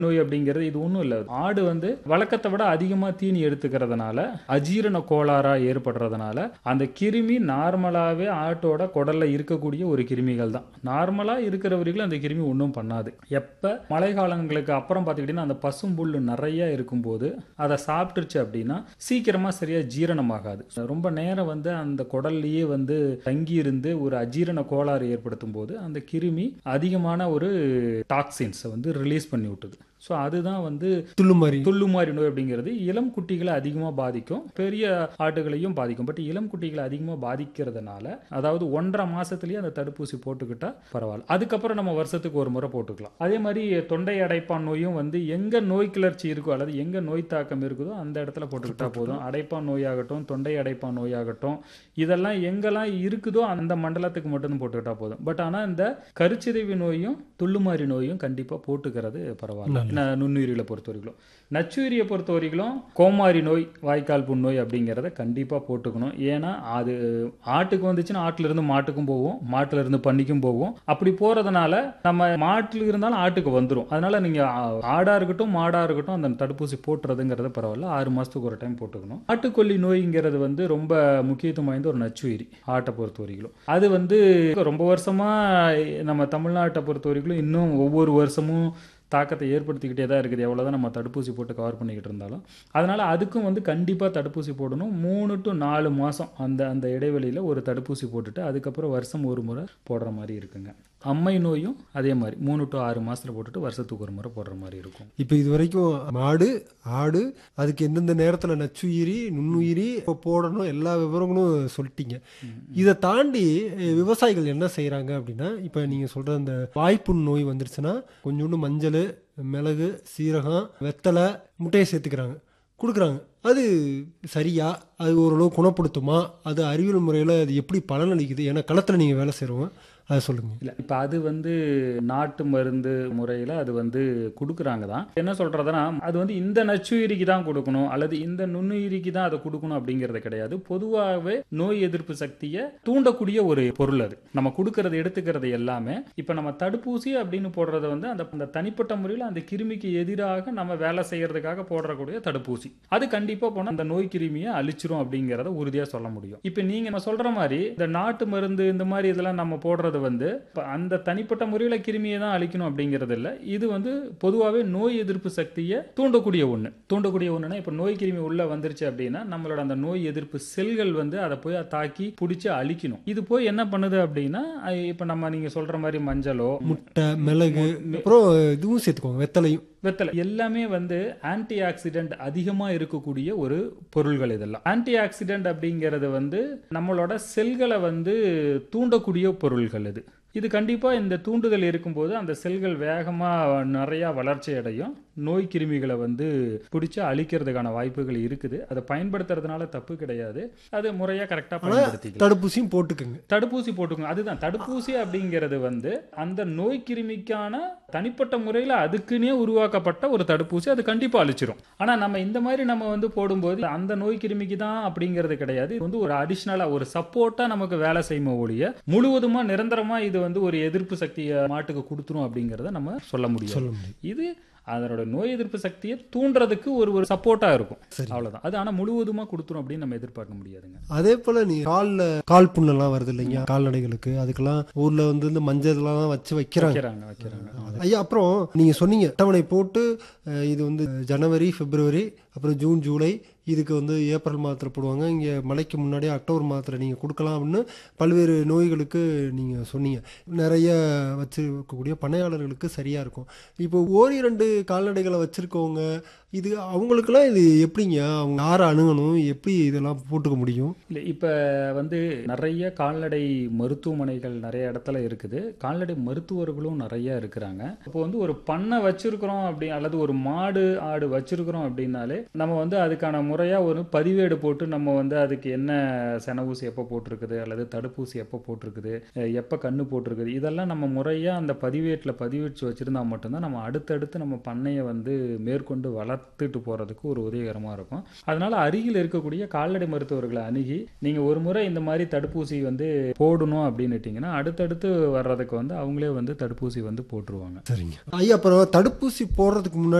நோய் அப்படிங்கிறது இது ஒன்றும் இல்லை ஆடு வந்து வழக்கத்தை விட அதிகமாக தீனி எடுத்துக்கிறதுனால அஜீரண கோளாறா ஏற்படுறதுனால அந்த கிருமி நார்மலாகவே ஆட்டோட குடல்ல இருக்கக்கூடிய ஒரு கிருமிகள் தான் நார்மலாக இருக்கிறவர்களும் அந்த கிருமி ஒன்றும் பண்ணாது எப்போ மழை காலங்களுக்கு அப்புறம் பார்த்துக்கிட்டிங்கன்னா அந்த பசும்புல் நிறைய இருக்கும்போது அதை சாப்பிட்டுருச்சு அப்படின்னா சீக்கிரமாக சரியாக ஜீரணமாகாது ரொம்ப நேரம் வந்து அந்த குடல்லையே வந்து தங்கி இருந்து ஒரு அஜீரண கோளாறு ஏற்படுத்தும் போது அந்த கிருமி அதிகமான ஒரு டாக்ஸின்ஸை வந்து ரிலீஸ் பண்ணி விட்டுது ஸோ அதுதான் வந்து துள்ளுமாரி துள்ளுமாறி நோய் அப்படிங்கிறது இளம் குட்டிகளை அதிகமாக பாதிக்கும் பெரிய ஆட்டுகளையும் பாதிக்கும் பட் இளம் குட்டிகளை அதிகமாக பாதிக்கிறதுனால அதாவது ஒன்றரை மாசத்துலயே அந்த தடுப்பூசி போட்டுக்கிட்டா பரவாயில்ல அதுக்கப்புறம் நம்ம வருஷத்துக்கு ஒரு முறை போட்டுக்கலாம் அதே மாதிரி தொண்டை அடைப்பான் நோயும் வந்து எங்க நோய் கிளர்ச்சி இருக்கோ அல்லது எங்க நோய் தாக்கம் இருக்குதோ அந்த இடத்துல போட்டுக்கிட்டா போதும் அடைப்பான் நோயாகட்டும் தொண்டை அடைப்பான் நோயாகட்டும் இதெல்லாம் எங்கெல்லாம் இருக்குதோ அந்த மண்டலத்துக்கு மட்டும் போட்டுக்கிட்டா போதும் பட் ஆனால் இந்த கருச்சிதைவு நோயும் துள்ளுமாறி நோயும் கண்டிப்பாக போட்டுக்கிறது பரவாயில்ல ந- நுண்ணுயிரிகளை பொறுத்த வரைக்கும் நச்சுயிரியை பொறுத்த வரைக்கும் கோமாரி நோய் வாய்க்கால் புண் நோய் அப்படிங்கிறத கண்டிப்பாக போட்டுக்கணும் ஏன்னா அது ஆட்டுக்கு வந்துச்சுன்னா ஆட்டுல இருந்து மாட்டுக்கும் போகும் மாட்டுல இருந்து பன்னிக்கும் போகும் அப்படி போறதுனால நம்ம மாட்டுல இருந்தாலும் ஆட்டுக்கு வந்துடும் அதனால நீங்க ஆ- ஆடா இருக்கட்டும் மாடா இருக்கட்டும் அந்த தடுப்பூசி போட்டுறதுங்கிறது பரவாயில்ல ஆறு மாசத்துக்கு ஒரு டைம் போட்டுக்கணும் ஆட்டுக்கொல்லி நோய்ங்கிறது வந்து ரொம்ப முக்கியத்துவம் வாய்ந்த ஒரு நச்சுயிரி ஆட்டை பொறுத்த வரைக்கும் அது வந்து ரொம்ப வருஷமா நம்ம தமிழ்நாட்டை பொறுத்த வரைக்கும் இன்னும் ஒவ்வொரு வருஷமும் தாக்கத்தை ஏற்படுத்திக்கிட்டே தான் இருக்குது எவ்வளோதான் நம்ம தடுப்பூசி போட்டு கவர் பண்ணிக்கிட்டு இருந்தாலும் அதனால் அதுக்கும் வந்து கண்டிப்பாக தடுப்பூசி போடணும் மூணு டு நாலு மாதம் அந்த அந்த இடைவெளியில் ஒரு தடுப்பூசி போட்டுட்டு அதுக்கப்புறம் வருஷம் ஒரு முறை போடுற மாதிரி இருக்குங்க அம்மை நோயும் அதே மாதிரி மூணு டு ஆறு மாதத்தில் போட்டுட்டு வருஷத்துக்கு ஒரு முறை போடுற மாதிரி இருக்கும் இப்போ இது வரைக்கும் மாடு ஆடு அதுக்கு எந்தெந்த நேரத்தில் நச்சுயிரி நுண்ணுயிரி இப்போ போடணும் எல்லா விவரங்களும் சொல்லிட்டீங்க இதை தாண்டி அஹ், விவசாயிகள் என்ன செய்கிறாங்க அப்படின்னா இப்போ நீங்கள் சொல்கிற அந்த வாய்ப்புண் நோய் வந்துருச்சுன்னா கொஞ்சோண்டு மஞ்சள் மிளகு சீரகம் வெத்தலை முட்டையை சேர்த்துக்கிறாங்க கொடுக்குறாங்க அது சரியா அது ஓரளவு குணப்படுத்துமா அது அறிவியல் முறையில் அது எப்படி பலனளிக்குது ஏன்னா களத்தில் நீங்கள் வேலை செய்கிறவங்க அதை சொல்லுங்கள் இல்லை இப்போ அது வந்து நாட்டு மருந்து முறையில் அது வந்து கொடுக்குறாங்க தான் என்ன சொல்கிறதுனா அது வந்து இந்த நச்சுயிரிக்கு தான் கொடுக்கணும் அல்லது இந்த நுண்ணுயிரிக்கு தான் அதை கொடுக்கணும் அப்படிங்கிறது கிடையாது பொதுவாகவே நோய் எதிர்ப்பு சக்தியை தூண்டக்கூடிய ஒரு பொருள் அது நம்ம கொடுக்கறது எடுத்துக்கிறது எல்லாமே இப்போ நம்ம தடுப்பூசி அப்படின்னு போடுறது வந்து அந்த அந்த தனிப்பட்ட முறையில் அந்த கிருமிக்கு எதிராக நம்ம வேலை செய்யறதுக்காக போடக்கூடிய தடுப்பூசி அது கண்டிப்பாக போனால் அந்த நோய் கிருமியை அழிச்சிரும் அப்படிங்கிறத உறுதியாக சொல்ல முடியும் இப்போ நீங்கள் நம்ம சொல்கிற மாதிரி இந்த நாட்டு மருந்து இந்த மாதிரி இதெல்லாம் நம்ம போடுறது வந்து இப்ப அந்த தனிப்பட்ட முறையில் கிருமியை தான் அழிக்கணும் அப்படிங்கிறது இல்லை இது வந்து பொதுவாகவே நோய் எதிர்ப்பு சக்தியை தூண்டக்கூடிய ஒன்று தூண்டக்கூடிய ஒன்றுனா இப்போ நோய் கிருமி உள்ள வந்துருச்சு அப்படின்னா நம்மளோட அந்த நோய் எதிர்ப்பு செல்கள் வந்து அதை போய் தாக்கி பிடிச்சி அழிக்கணும் இது போய் என்ன பண்ணுது அப்படின்னா அஹ் இப்போ நம்ம நீங்கள் சொல்கிற மாதிரி மஞ்சளோ முட்டை மிளகு அப்புறம் இதுவும் சேர்த்துக்கோங்க வெத்தலையும் வெத்தலை எல்லாமே வந்து ஆன்டி ஆக்சிடென்ட் அதிகமாக இருக்கக்கூடிய ஒரு பொருள்கள் இதெல்லாம் ஆன்டி ஆக்சிடென்ட் அப்படிங்கிறது வந்து நம்மளோட செல்களை வந்து தூண்டக்கூடிய பொருள்கள் இது இது கண்டிப்பாக இந்த தூண்டுதல் இருக்கும்போது அந்த செல்கள் வேகமாக நிறையா வளர்ச்சி அடையும் நோய் கிருமிகளை வந்து பிடிச்சி அழிக்கிறதுக்கான வாய்ப்புகள் இருக்குது அதை பயன்படுத்துறதுனால தப்பு கிடையாது அது முறையாக கரெக்டாக பயன்படுத்திக்கலாம் தடுப்பூசியும் போட்டுக்கோங்க தடுப்பூசி போட்டுக்கோங்க அதுதான் தடுப்பூசி அப்படிங்கிறது வந்து அந்த நோய் கிருமிக்கான தனிப்பட்ட முறையில் அதுக்குன்னே உருவாக்கப்பட்ட ஒரு தடுப்பூசி அது கண்டிப்பாக அழிச்சிரும் ஆனால் நம்ம இந்த மாதிரி நம்ம வந்து போடும்போது அந்த நோய் கிருமிக்கு தான் அப்படிங்கிறது கிடையாது இது வந்து ஒரு அடிஷ்னலாக ஒரு சப்போர்ட்டாக நமக்கு வேலை செய்யுமோ ஒழிய முழுவதுமாக நிரந்தரமாக இது வந்து ஒரு எதிர்ப்பு சக்தியை மாட்டுக்கு கொடுத்துரும் அப்படிங்கிறத நம்ம சொல்ல முடியும் சொல்ல முடியும் இது அதனோட நோய் எதிர்ப்பு சக்தியை தூண்டுறதுக்கு ஒரு ஒரு சப்போர்ட்டாக இருக்கும் சரி. அவ்வளவுதான் அது ஆனால் முழுவதுமாக கொடுத்துரும் அப்படின்னு நம்ம எதிர்பார்க்க முடியாதுங்க அதே போல நீ கால்ல கால் புண்ணெல்லாம் வருது இல்லைங்க கால்நடைகளுக்கு அதுக்கெல்லாம் ஊர்ல வந்து இந்த மஞ்சள் இதெல்லாம் வச்சு வைக்கிறாங்க வைக்கிறாங்க வைக்கிறாங்க ஐயா அப்புறம் நீங்க சொன்னீங்க அட்டவணை போட்டு அஹ், இது வந்து ஜனவரி பிப்ரவரி அப்புறம் ஜூன் ஜூலை இதுக்கு வந்து ஏப்ரல் மாதத்தில் போடுவாங்க இங்கே மழைக்கு முன்னாடி அக்டோபர் மாதத்தில் நீங்கள் கொடுக்கலாம் அப்படின்னு பல்வேறு நோய்களுக்கு நீங்கள் சொன்னீங்க நிறைய வச்சிருக்கக்கூடிய பண்ணையாளர்களுக்கு சரியாக இருக்கும் இப்போ ஓர் இரண்டு கால்நடைகளை வச்சுருக்கவங்க இது அவங்களுக்கெல்லாம் இது எப்படிங்க அவங்க யாரை அணுகணும் எப்படி இதெல்லாம் போட்டுக்க முடியும் இல்லை இப்போ வந்து நிறைய கால்நடை மருத்துவமனைகள் நிறைய இடத்துல இருக்குது கால்நடை மருத்துவர்களும் நிறைய இருக்கிறாங்க இப்போ வந்து ஒரு பண்ணை வச்சிருக்கிறோம் அப்படி அல்லது ஒரு மாடு ஆடு வச்சிருக்கிறோம் அப்படின்னாலே நம்ம வந்து அதுக்கான முறையாக ஒரு பதிவேடு போட்டு நம்ம வந்து அதுக்கு என்ன சென ஊசி எப்போ போட்டிருக்குது அல்லது தடுப்பூசி எப்போ போட்டிருக்குது அஹ் எப்போ கண்ணு போட்டிருக்குது இதெல்லாம் நம்ம முறையாக அந்த பதிவேட்டில் பதிவேற்று வச்சுருந்தா மட்டும்தான் நம்ம அடுத்தடுத்து நம்ம பண்ணையை வந்து மேற்கொண்டு வளர்த்து வளர்த்துட்டு போகிறதுக்கு ஒரு உதவிகரமாக இருக்கும் அதனால அருகில் இருக்கக்கூடிய கால்நடை மருத்துவர்களை அணுகி நீங்கள் ஒரு முறை இந்த மாதிரி தடுப்பூசி வந்து போடணும் அப்படின்னுட்டிங்கன்னா அடுத்தடுத்து வர்றதுக்கு வந்து அவங்களே வந்து தடுப்பூசி வந்து போட்டுருவாங்க சரிங்க ஐயா அப்புறம் தடுப்பூசி போடுறதுக்கு முன்னாடி